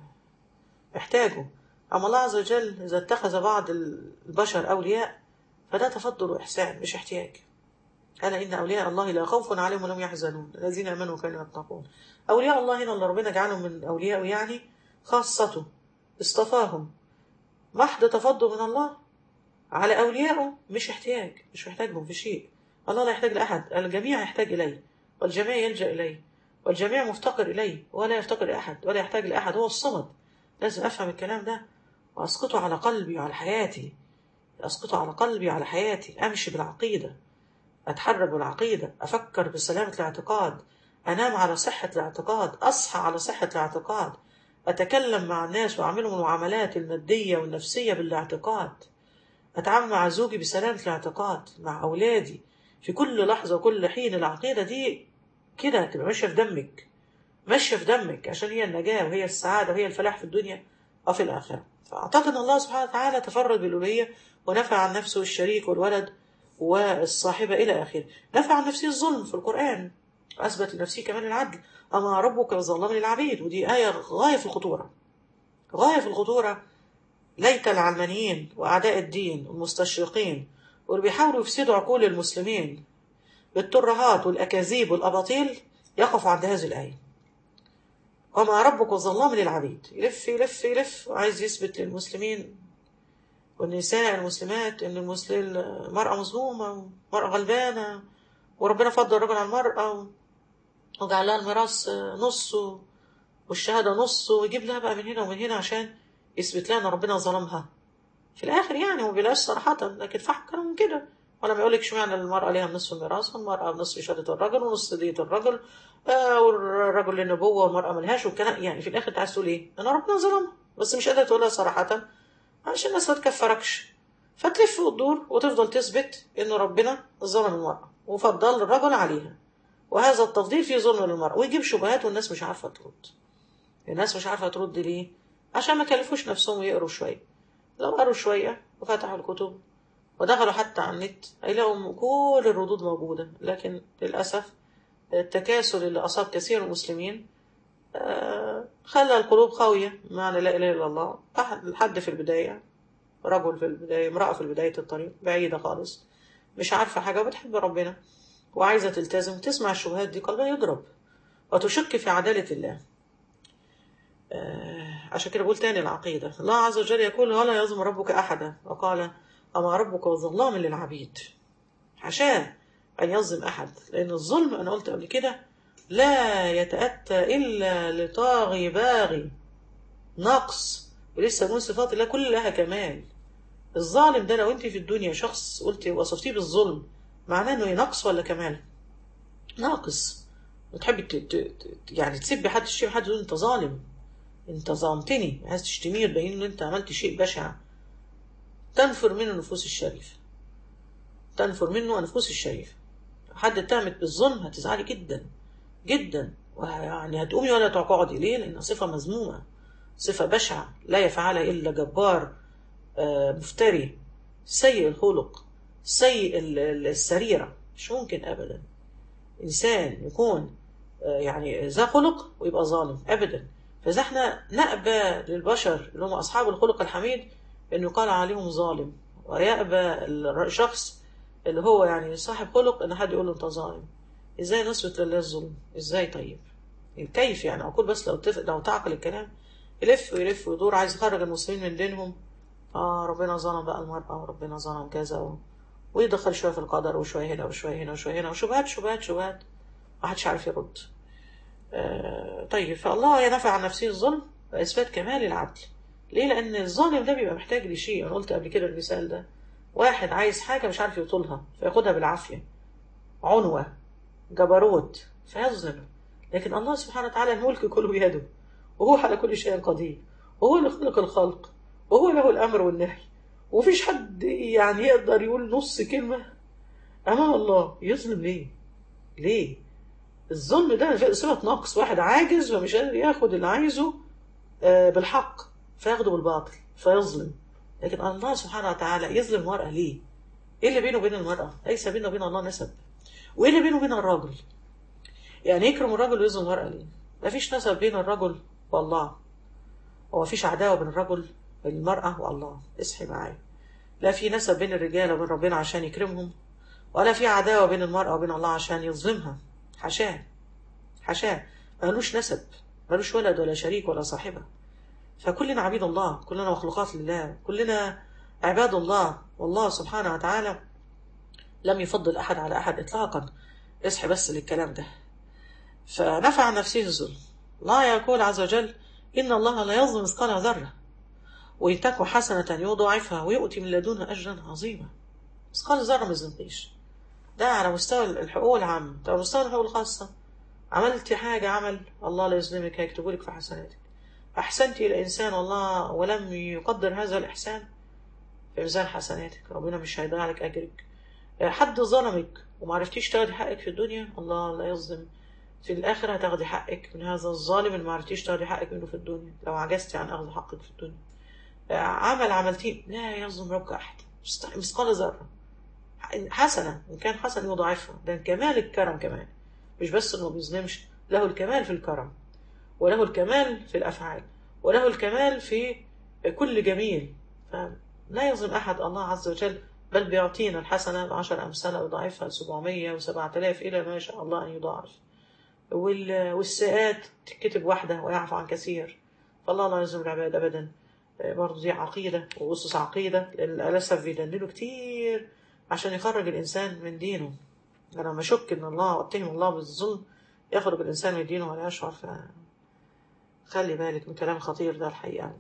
محتاجه أما الله عز وجل إذا اتخذ بعض البشر أولياء فده تفضل وإحسان مش احتياج ألا إن أولياء الله لا خوف عليهم ولم يحزنون الذين آمنوا وكانوا يتقون أولياء الله هنا اللي ربنا جعلهم من أولياء يعني خاصته اصطفاهم محض تفضل من الله على أوليائه مش احتياج مش محتاجهم في شيء الله لا يحتاج لأحد الجميع يحتاج إليه والجميع يلجأ إليه والجميع مفتقر إليه ولا يفتقر لأحد ولا يحتاج لأحد هو الصمد لازم أفهم الكلام ده وأسقطه على قلبي وعلى حياتي أسقطه على قلبي وعلى حياتي أمشي بالعقيدة أتحرك بالعقيدة أفكر بسلامة الاعتقاد أنام على صحة الاعتقاد أصحى على صحة الاعتقاد أتكلم مع الناس وأعملهم المعاملات المادية والنفسية بالاعتقاد أتعامل مع زوجي بسلامة الاعتقاد مع أولادي في كل لحظة وكل حين العقيدة دي كده تبقى ماشية في دمك ماشية في دمك عشان هي النجاة وهي السعادة وهي الفلاح في الدنيا وفي الآخرة فأعتقد أن الله سبحانه وتعالى تفرد بالألوهية ونفى عن نفسه الشريك والولد والصاحبة إلى آخره نفى عن نفسه الظلم في القرآن أثبت لنفسه كمان العدل أما ربك ظلم للعبيد ودي آية غاية في الخطورة غاية في الخطورة ليت العلمانيين وأعداء الدين والمستشرقين واللي بيحاولوا يفسدوا عقول المسلمين بالترهات والأكاذيب والأباطيل يقفوا عند هذه الآية وما ربك ظلام للعبيد يلف يلف يلف وعايز يثبت للمسلمين والنساء المسلمات ان المسلم المرأة مظلومة ومرأة غلبانة وربنا فضل الرجل على المرأة وجعل لها الميراث نص والشهادة نص ويجيب لها بقى من هنا ومن هنا عشان يثبت لها ان ربنا ظلمها في الاخر يعني هو بيلاش صراحة لكن فحم كلام كده ولا يقول لك اشمعنى المرأة ليها نصف الميراث والمرأة بنصف شهادة الرجل ونص دية الرجل آه والرجل للنبوة والمرأة ملهاش والكلام يعني في الآخر عايز تقول إيه؟ أنا ربنا ظلمها بس مش قادرة تقولها صراحة عشان الناس ما تكفركش فتلف وتدور وتفضل تثبت إن ربنا ظلم المرأة وفضل الرجل عليها وهذا التفضيل في ظلم للمرأة ويجيب شبهات والناس مش عارفة ترد الناس مش عارفة ترد ليه؟ عشان ما كلفوش نفسهم ويقروا شوية لو قروا شوية وفتحوا الكتب ودخلوا حتى على النت هيلاقوا كل الردود موجودة لكن للأسف التكاسل اللي أصاب كثير من المسلمين آه، خلى القلوب خاوية معنى لا إله إلا الله أحد حد في البداية رجل في البداية امرأة في بداية الطريق بعيدة خالص مش عارفة حاجة وبتحب ربنا وعايزة تلتزم تسمع الشبهات دي قلبها يضرب وتشك في عدالة الله آه، عشان كده بقول تاني العقيدة الله عز وجل يقول ولا يظلم ربك أحدا وقال أما ربك وظلام للعبيد حاشاه أن يظلم أحد لأن الظلم أنا قلت قبل كده لا يتأتى إلا لطاغي باغي نقص ولسه بنقول صفات الله كلها كمال الظالم ده لو انت في الدنيا شخص قلت وصفتيه بالظلم معناه انه نقص ولا كمال ناقص بتحبي ت- ت- ت- يعني تسبي حد تشتمي حد تقول انت ظالم انت ظلمتني عايز تشتميه تبين ان انت عملت شيء بشع تنفر منه النفوس الشريفه تنفر منه النفوس الشريفه حد اتهمت بالظلم هتزعلي جدا جدا ويعني هتقومي ولا تقعدي ليه لان صفه مذمومه صفه بشعه لا يفعلها الا جبار آه، مفتري سيء الخلق سيء ال- ال- السريره مش ممكن ابدا انسان يكون آه، يعني ذا خلق ويبقى ظالم ابدا فاذا احنا نأبى للبشر اللي هم اصحاب الخلق الحميد انه يقال عليهم ظالم ويأبى الشخص اللي هو يعني صاحب خلق ان حد يقول له انت ظالم ازاي نثبت لله الظلم ازاي طيب كيف يعني اقول بس لو تف... لو تعقل الكلام يلف ويلف ويدور عايز يخرج المسلمين من دينهم اه ربنا ظلم بقى المرأة وربنا ظلم كذا و... ويدخل شوية في القدر وشوية هنا وشوية هنا وشوية هنا وشبهات شبهات شبهات ما حدش عارف يرد آه طيب فالله ينفع عن نفسه الظلم وإثبات كمال العدل ليه؟ لأن الظالم ده بيبقى محتاج لشيء أنا قلت قبل كده المثال ده واحد عايز حاجة مش عارف يوصلها فياخدها بالعافية عنوة جبروت فيظلم لكن الله سبحانه وتعالى الملك كله بيده وهو على كل شيء قدير وهو اللي خلق الخلق وهو له الأمر والنهي ومفيش حد يعني يقدر يقول نص كلمة أمام الله يظلم ليه؟ ليه؟ الظلم ده صفة نقص واحد عاجز ومش قادر ياخد اللي عايزه آه، بالحق فياخده بالباطل فيظلم لكن الله سبحانه وتعالى يظلم المرأة ليه؟ ايه اللي بينه وبين المرأة؟ ليس بينه وبين الله نسب وايه اللي بينه وبين الراجل؟ يعني يكرم الرجل ويظلم المرأة ليه؟ مفيش نسب بين الرجل والله هو مفيش عداوة بين الرجل المرأة والله اصحي معايا لا في نسب بين الرجال وبين ربنا عشان يكرمهم ولا في عداوة بين المرأة وبين الله عشان يظلمها حاشاه حاشاه ملوش نسب ملوش ولد ولا شريك ولا صاحبة فكلنا عبيد الله كلنا مخلوقات لله كلنا عباد الله والله سبحانه وتعالى لم يفضل أحد على أحد إطلاقا اصحي بس للكلام ده فنفع عن نفسه الظلم الله يقول عز وجل إن الله لا يظلم مثقال ذرة وإن تك حسنة يضاعفها ويؤتي من لدنه أجرا عظيما مثقال ذرة ما يظلمكيش ده على مستوى الحقوق العامة طب على مستوى الحقوق الخاصة عملتي حاجة عمل الله لا يظلمك هيكتبوا لك في حسناتك أحسنت إلى إنسان والله ولم يقدر هذا الإحسان في ميزان حسناتك ربنا مش هيضيع لك أجرك حد ظلمك وما عرفتيش تاخدي حقك في الدنيا الله لا يظلم في الآخرة هتاخدي حقك من هذا الظالم اللي ما عرفتيش تاخدي حقك منه في الدنيا لو عجزتي عن أخذ حقك في الدنيا عمل عملتيه لا يظلم ربك أحد مثقال ذرة حسنة إن كان حسن يضاعفها ده كمال الكرم كمان مش بس إنه ما بيظلمش له الكمال في الكرم وله الكمال في الأفعال وله الكمال في كل جميل فلا يظلم أحد الله عز وجل بل بيعطينا الحسنة بعشر أمثالة ويضاعفها سبعمية وسبعة آلاف إلى ما يشاء الله أن يضاعف والسيئات تكتب واحدة ويعفو عن كثير فالله لا يظلم العباد أبدا برضه دي عقيدة وأسس عقيدة للأسف بيدللوا كتير عشان يخرج الإنسان من دينه أنا لما أشك إن الله وأتهم الله بالظلم يخرج الإنسان من دينه ولا يشعر ف خلي بالك من كلام خطير ده الحقيقة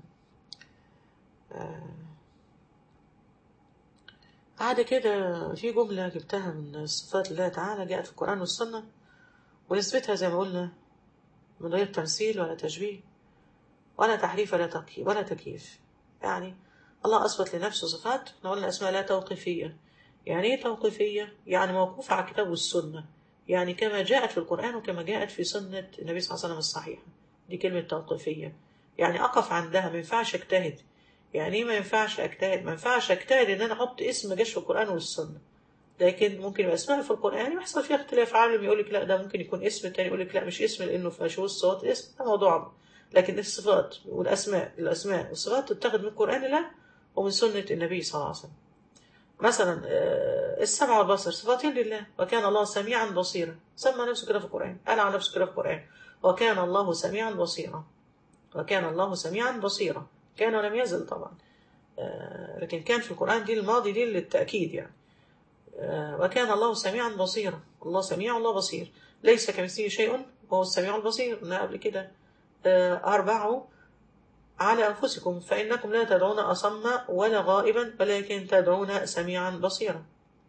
عادة كده في جملة جبتها من صفات الله تعالى جاءت في القرآن والسنة ونثبتها زي ما قلنا من غير تمثيل ولا تشبيه ولا تحريف ولا تكييف ولا تكييف يعني الله أثبت لنفسه صفات احنا قلنا اسمها لا توقيفية يعني ايه توقيفية؟ يعني موقوفة على الكتاب والسنة يعني كما جاءت في القرآن وكما جاءت في سنة النبي صلى الله عليه وسلم الصحيحة دي كلمة توقيفية يعني أقف عندها ما ينفعش أجتهد يعني ايه ما ينفعش أجتهد؟ ما ينفعش أجتهد إن أنا أحط اسم جاش في القرآن والسنة لكن ممكن يبقى اسماء في القرآن يحصل فيها اختلاف عالم يقول لك لا ده ممكن يكون اسم التاني يقول لك لا مش اسم لأنه في أشهر الصوت اسم ده موضوع لكن الصفات والأسماء الأسماء والصفات تتخذ من القرآن لا ومن سنة النبي صلى الله عليه وسلم مثلا آه، السمع والبصر صفاتين لله وكان الله سميعا بصيرا سمى نفسه كده في القرآن قال عن نفسه كده في القرآن وكان الله سميعا بصيرا وكان الله سميعا بصيرا كان ولم يزل طبعا آه، لكن كان في القرآن دي الماضي دي للتأكيد يعني آه، وكان الله سميعا بصيرا الله سميع الله بصير ليس كمثله شيء وهو السميع البصير قلنا قبل كده آه، أربعه على أنفسكم فإنكم لا تدعون أصم ولا غائبا ولكن تدعون سميعا بصيرا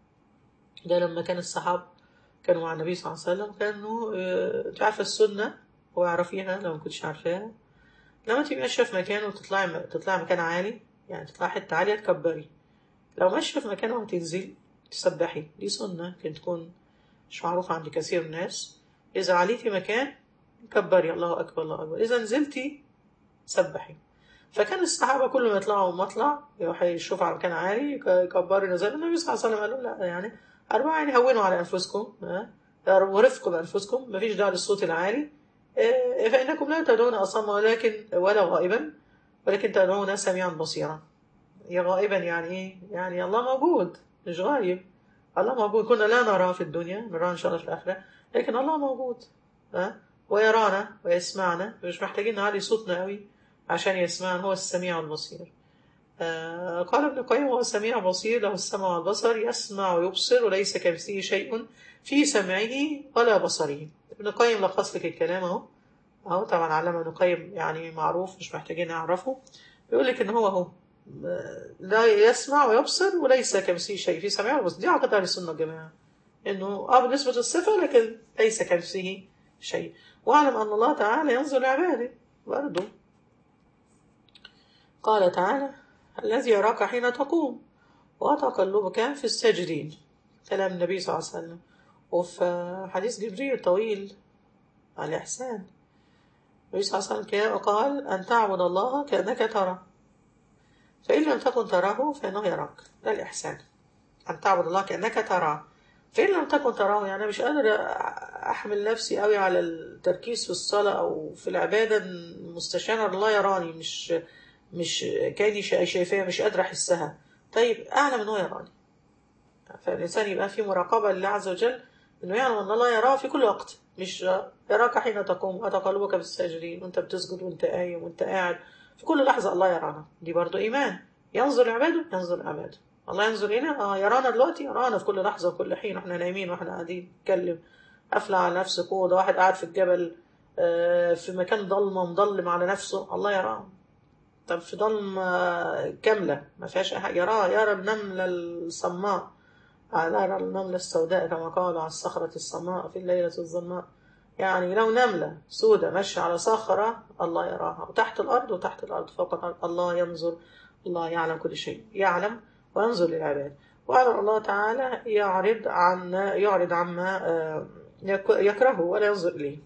ده لما كان الصحابة كانوا مع النبي صلى الله عليه وسلم كانوا آه، تعرف السنة واعرفيها لو ما كنتش عارفاها لما تبقي ماشية في مكان وتطلعي تطلعي مكان عالي يعني تطلعي حتة عالية تكبري لو ماشية في مكان وتنزل تسبحي دي سنة يمكن تكون مش معروفة عند كثير من الناس إذا عليتي مكان كبري الله أكبر الله أكبر إذا نزلتي سبحي فكان الصحابة كل ما يطلعوا مطلع يروح يشوف على مكان عالي يكبروا نزل النبي صلى الله عليه وسلم قال لا يعني أربعة يعني هونوا على أنفسكم ها؟ ورفقوا بأنفسكم مفيش داعي للصوت العالي إيه، فإنكم لا تدعون أصم ولكن ولا غائبا ولكن تدعون سميعا بصيرا يا غائبا يعني إيه؟ يعني الله موجود مش غايب الله موجود كنا لا نراه في الدنيا نراه إن شاء الله في الآخرة لكن الله موجود ها ويرانا ويسمعنا مش محتاجين نعلي صوتنا قوي عشان يسمعنا هو السميع البصير آه قال ابن القيم هو سميع بصير له السمع والبصر يسمع ويبصر وليس كمثله شيء في سمعه ولا بصره ابن القيم لخص لك الكلام اهو اهو طبعا علم ابن القيم يعني معروف مش محتاجين نعرفه بيقول لك ان هو هو لا يسمع ويبصر وليس كمثله شيء في سمعه وبصر دي عقيدة اهل السنة والجماعة انه اه بالنسبة للصفة لكن ليس كمثله شيء واعلم ان الله تعالى ينظر لعباده برضه قال تعالى الذي يراك حين تقوم وتقلبك في الساجدين كلام النبي صلى الله عليه وسلم وفي حديث جبريل طويل على الإحسان النبي صلى الله عليه وسلم قال أن تعبد الله كأنك ترى فإن لم تكن تراه فإنه يراك ده الإحسان أن تعبد الله كأنك تراه فإن لم تكن تراه يعني مش قادر أحمل نفسي قوي على التركيز في الصلاة أو في العبادة مستشعر الله يراني مش مش كاني شايفاها مش قادرة أحسها طيب أعلم إن هو يراني فالإنسان يبقى في مراقبة لله عز وجل إنه يعلم أن الله يراه في كل وقت مش يراك حين تقوم وتقلبك في الساجدين وأنت بتسجد وأنت قايم وأنت قاعد في كل لحظة الله يرانا دي برضو إيمان ينظر لعباده ينظر لعباده الله ينظر إلينا آه يرانا دلوقتي يرانا في كل لحظة وكل حين وإحنا نايمين وإحنا قاعدين نتكلم قافلة على نفسك أوضة واحد قاعد في الجبل آه في مكان ضلمة مضلم على نفسه الله يراه طب في ضلمة كاملة ما فيهاش أي حاجة يرى يرى النملة الصماء يرى النملة السوداء كما قالوا على الصخرة الصماء في الليلة الظلماء يعني لو نملة سودة ماشية على صخرة الله يراها وتحت الأرض وتحت الأرض فوق الأرض الله ينظر الله يعلم كل شيء يعلم وينظر للعباد وعلى الله تعالى يعرض عن يعرض عما يكرهه ولا ينظر إليه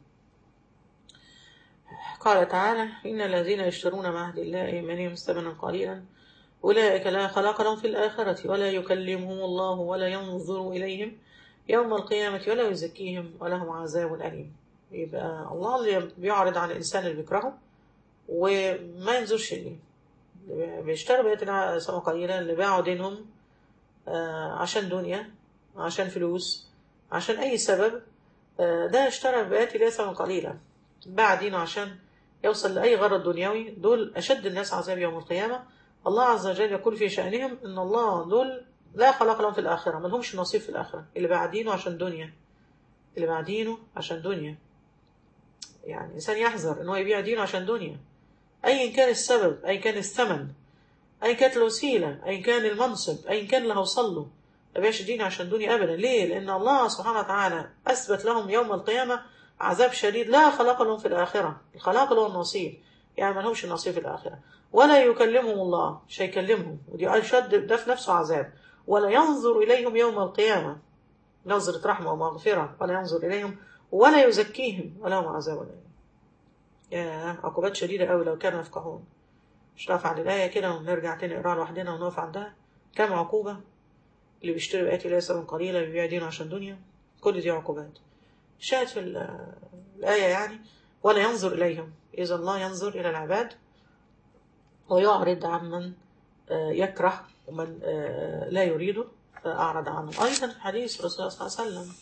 قال تعالى إن الذين يشترون معهد الله إيمانهم ثمنا قليلا أولئك لا خلاق لهم في الآخرة ولا يكلمهم الله ولا ينظر إليهم يوم القيامة ولا يزكيهم ولهم عذاب أليم يبقى الله اللي بيعرض عن الإنسان اللي بيكرهه وما ينظرش إليه بيشتروا بيتنا ثمن قليلا اللي باعوا دينهم عشان دنيا عشان فلوس عشان أي سبب ده اشترى بآيات الله ثمن قليلا باع دينه عشان يوصل لأي غرض دنيوي دول أشد الناس عذاب يوم القيامة الله عز وجل يقول في شأنهم إن الله دول لا خلق لهم في الآخرة ما لهمش نصيب في الآخرة اللي باع دينه عشان دنيا اللي باع دينه عشان دنيا يعني الإنسان يحذر إن هو يبيع دينه عشان دنيا أيا كان السبب أيا كان الثمن أيا كانت الوسيلة أيا كان المنصب أيا كان اللي هوصل له ما يبيعش دينه عشان دنيا أبدا ليه؟ لأن الله سبحانه وتعالى أثبت لهم يوم القيامة عذاب شديد لا خلق لهم في الآخرة الخلاق له النصيب يعني ما لهمش النصيب في الآخرة ولا يكلمهم الله مش هيكلمهم ودي أشد ده في نفسه عذاب ولا ينظر إليهم يوم القيامة نظرة رحمة ومغفرة ولا ينظر إليهم ولا يزكيهم ولهم عذاب أليم يا عقوبات شديدة قوي لو كانوا يفقهون مش نقف عند الآية كده ونرجع تاني نقراها لوحدنا ونقف عندها كم عقوبة اللي بيشتري بآيات الله ثمن قليلا بيبيع دينه عشان دنيا كل دي عقوبات شاهد في ال- الآية يعني ولا ينظر إليهم إذا الله ينظر إلى العباد ويعرض عمن آه، يكره ومن آه، لا يريده فأعرض عنه أيضا في حديث الرسول صلى الله عليه وسلم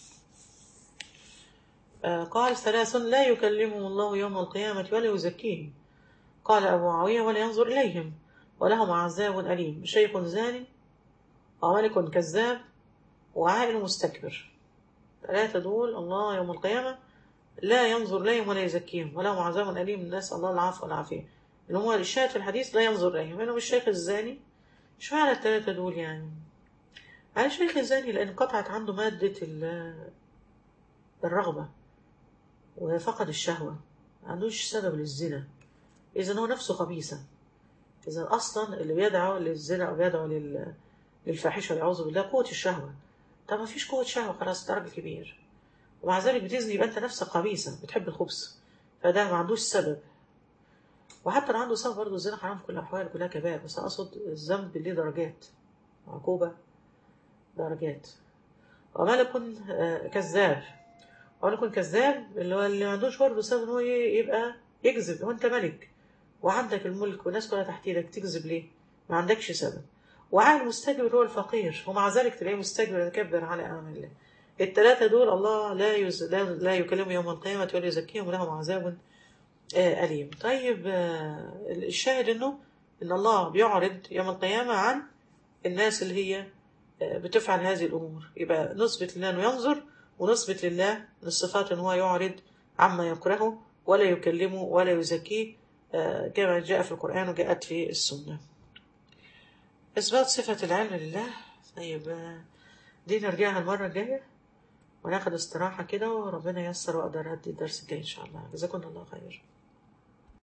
آه، قال ثلاث لا يكلمهم الله يوم القيامة ولا يزكيهم قال أبو معاوية ولا ينظر إليهم ولهم عذاب أليم شيخ زان وملك كذاب وعائل مستكبر ثلاثة دول الله يوم القيامة لا ينظر إليهم ولا يزكيهم ولهم عذاب أليم الناس الله العفو والعافية اللي هو الشاهد في الحديث لا ينظر إليهم إنه الشيخ الزاني إيش معنى الثلاثة دول يعني؟ يعني الشيخ الزاني لأن قطعت عنده مادة ال- الرغبة وفقد الشهوة ما عندوش سبب للزنا إذا هو نفسه خبيثة إذا أصلا اللي بيدعو للزنا أو بيدعو لل... للفاحشة والعياذ بالله قوة الشهوة طب ما فيش قوة شهوة خلاص أنت راجل كبير ومع ذلك بتزني يبقى أنت نفسك خبيثة بتحب الخبث فده ما عندوش سبب وحتى لو عنده سبب برضه الزنا حرام في كل الأحوال كلها كبائر بس أنا أقصد الذنب ليه درجات عقوبة درجات وملك آه، كذاب وملك كذاب اللي هو اللي ما عندوش برضه سبب إن هو ي- يبقى يكذب هو أنت ملك وعندك الملك والناس كلها تحت ايدك تكذب ليه؟ ما عندكش سبب. وعاقل مستكبر هو الفقير ومع ذلك تلاقيه مستكبر يتكبر على امر الله. الثلاثه دول الله لا يز... لا, لا يكلمهم يوم القيامه ولا يزكيهم ولهم عذاب آه، اليم. طيب آه، الشاهد انه ان الله بيعرض يوم القيامه عن الناس اللي هي آه، بتفعل هذه الامور يبقى نثبت لله انه ينظر ونثبت لله من الصفات ان هو يعرض عما يكرهه ولا يكلمه ولا يزكيه آه، كما جاء في القرآن وجاءت في السنة إثبات صفة العلم لله طيب آه، دي نرجعها المرة الجاية وناخد استراحة كده وربنا ييسر وأقدر أدي الدرس الجاي إن شاء الله جزاكم الله خير